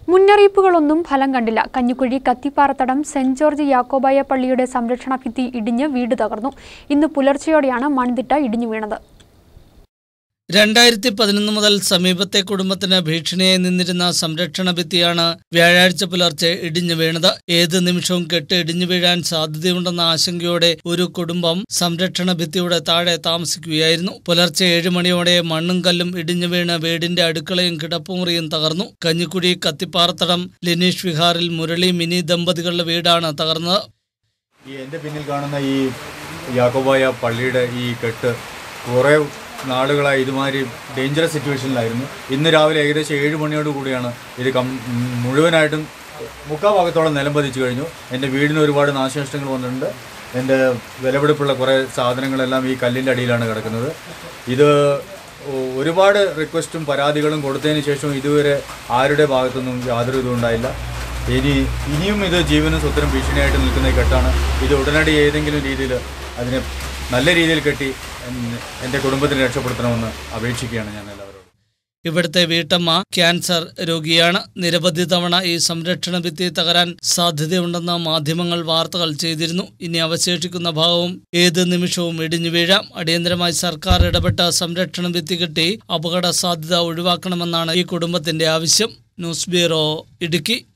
മുന്നറിയിപ്പുകളൊന്നും ഫലം കണ്ടില്ല Kanjikuzhi Kathipparathadam saint George Yakobaya പള്ളിയുടെ സംരക്ഷണ ഭിത്തി ഇടിഞ്ഞ് വീട് തകർന്നു ഇന്ന് പുലർച്ചെയോടെയാണ് മൺതിട്ട ഇടിഞ്ഞു വീണത് രണ്ടായിരത്തി പതിനൊന്ന് മുതൽ സമീപത്തെ കുടുംബത്തിന് ഭീഷണിയായി നിന്നിരുന്ന സംരക്ഷണ ഭിത്തിയാണ് വ്യാഴാഴ്ച പുലർച്ചെ ഇടിഞ്ഞു വീണത് ഏത് നിമിഷവും കെട്ട് ഇടിഞ്ഞു വീഴാൻ സാധ്യതയുണ്ടെന്ന ആശങ്കയോടെ ഒരു കുടുംബം സംരക്ഷണ ഭിത്തിയുടെ താഴെ താമസിക്കുകയായിരുന്നു പുലർച്ചെ ഏഴ് മണിയോടെ മണ്ണും കല്ലും ഇടിഞ്ഞു വീണ് വീടിന്റെ അടുക്കളയും കിടപ്പുമുറിയും തകർന്നു കഞ്ഞിക്കുഴി കത്തിപ്പാറത്തടം ലിനീഷ് വിഹാറിൽ മുരളി മിനി ദമ്പതികളുടെ വീടാണ് തകർന്നത് ഈ എൻ്റെ പിന്നിൽ കാണുന്ന ഈ യാക്കോബായ പള്ളിയുടെ ഈ കെട്ട് കുറേ നാളുകളായി ഇതുമാതിരി ഡേഞ്ചറസ് സിറ്റുവേഷനിലായിരുന്നു ഇന്ന് രാവിലെ ഏകദേശം ഏഴ് മണിയോട് കൂടിയാണ് ഇത് കം മുഴുവനായിട്ടും മുക്കാ ഭാഗത്തോളം നിലം പതിച്ചു കഴിഞ്ഞു എൻ്റെ വീടിന് ഒരുപാട് നാശനഷ്ടങ്ങൾ വന്നിട്ടുണ്ട് എൻ്റെ വിലപിടിപ്പുള്ള കുറേ സാധനങ്ങളെല്ലാം ഈ കല്ലിൻ്റെ അടിയിലാണ് കിടക്കുന്നത് ഇത് ഒ- ഒരുപാട് റിക്വസ്റ്റും പരാതികളും കൊടുത്തതിന് ശേഷം ഇതുവരെ ആരുടെ ഭാഗത്തുനിന്നും യാതൊരു ഇതും ഉണ്ടായില്ല ഇനി ഇനിയും ഇത് ജീവനും സ്വത്തിനും ഭീഷണിയായിട്ട് നിൽക്കുന്ന ഈ കെട്ടാണ് ഇത് ഉടനടി ഏതെങ്കിലും രീതിയിൽ അതിനെ നല്ല രീതിയിൽ കെട്ടി എൻ- എൻ്റെ കുടുംബത്തിനെ രക്ഷപ്പെടുത്തണമെന്ന് അപേക്ഷിക്കുകയാണ് ഞാൻ എല്ലാവരോടും ഇവിടുത്തെ വീട്ടമ്മ ക്യാൻസർ രോഗിയാണ് നിരവധി തവണ ഈ സംരക്ഷണ ഭിത്തി തകരാൻ സാധ്യതയുണ്ടെന്ന മാധ്യമങ്ങൾ വാർത്തകൾ ചെയ്തിരുന്നു ഇനി അവശേഷിക്കുന്ന ഭാഗവും ഏത് നിമിഷവും ഇടിഞ്ഞു വീഴാം അടിയന്തരമായി സർക്കാർ ഇടപെട്ട സംരക്ഷണ ഭിത്തി കെട്ടി അപകട സാധ്യത ഒഴിവാക്കണമെന്നാണ് ഈ കുടുംബത്തിന്റെ ആവശ്യം ന്യൂസ് ബ്യൂറോ ഇടുക്കി